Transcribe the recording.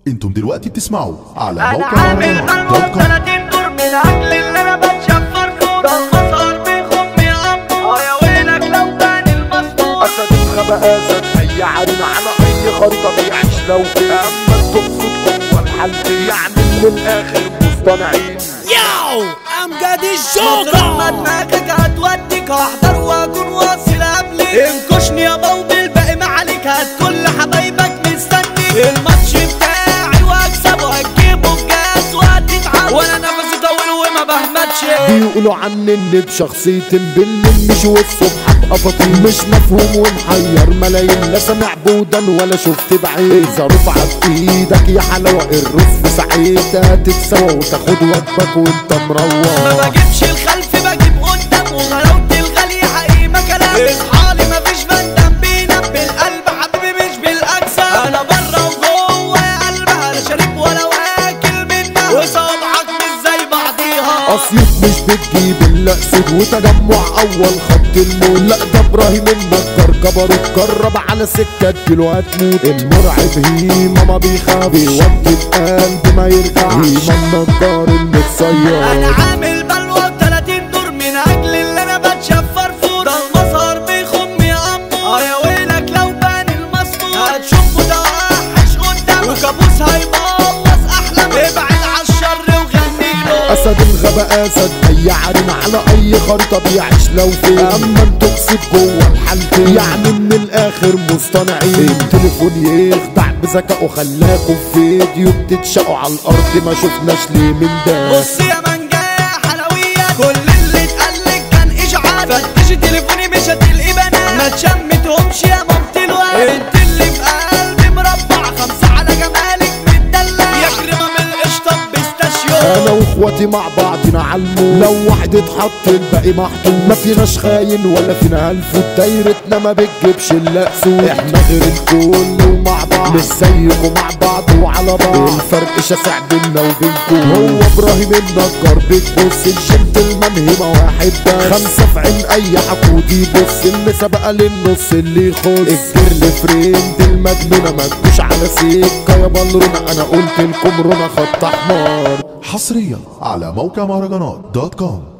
انتم دلوقتي بتسمعوا على انا موقع عامل مهرجانات دوت ملوك كوم 30 دور من اجل اللي انا بتشفر فيه ده المسار بيخم يا عمو اه يا ويلك لو كان المسطور اسد الغباء اسد اي عرين على اي خريطه بيعيش لو في اما تقصد جوه الحالتين يعني من الاخر مصطنعين ياو امجد مطرح ما الجوكر دماغك هتوديك هحضر واكون واصل قبلك انكشني يا بوض الباقي ما عليك هات كل حبايبك مستني الماتش بتاعي واكسب وهتجيبه بجاز وهتتعب وانا نفسي طويل وما بهمتش بيقولوا عني اني بشخصيتي بالمش والصبح ابقى فطين مش مفهوم ومحير ملايين لا سامع بودا ولا شفت بعيد اذا رفعت ايدك يا حلاوه الرز في ساعتها تتسوى وتاخد وجبك وانت ما مروح بجيبش الخلف بجيب قدام وغلاوة الغالي حقيقي ما كلام اصحالي مفيش فندم بينام بالقلب حبيبي مش بالاجسام انا بره وجوه يا قلب انا شارب ولا واكل منها وصوابعك مش زي بعضيها اسيوط مش بتجيب الا اسود وتجمع اول خط الموت لا ده ابراهيم النجار جبروت جرب على سكه كيلو هتموت المرعب هيما ما بيخاف بيودي القلب ما يرجعش هيما النجار المتصير انا عامل بلوى 30 دور من اجل اللي انا بتشفر فيه ده المسار بيخم يا عمو اه يا ويلك لو بان المسطور هتشوفه ده وحش قدام وكابوس هيبوظ احلامك ابعد عالشر وغني له اسد الغباء اسد اي عرين على اي خريطه بيعيش لو فين اما انتوا تسيب جوه الحالتين يعني من الاخر مصطنعين التليفون يخدع بذكائه خلاكوا في فيديو بتتشقوا على الارض ما شفناش ليه من ده بص يا منجا يا حلويات كل اللي اتقالك كان اشعاع فتشي تليفوني مش هتلاقي بنات ما تشمتهمش يا مامتي الواد انت اللي في قلبي مربع خمسة على جمالك متدلع يا كريمة من القشطة بيستاشيو انا واخواتي مع بعضنا عالموت لو واحد اتحط الباقي محطوط ما فيناش خاين ولا فينا هلفوت دايرتنا ما بتجيبش الا اسود احنا غير الكل ومع بعض مش زيكم مع بعض وعلى بعض الفرق شاسع بينا وبينكم هو ابراهيم النجار بتبص الجنتلمان هما واحد بس خمسة في عين اي حقود يبص اللي سبق للنص اللي يخص الجرل فريند المجنونة ما تجوش على سكة يا بلرونة انا قلت لكم رونا خط احمر حصريا على موقع مهرجانات دوت كوم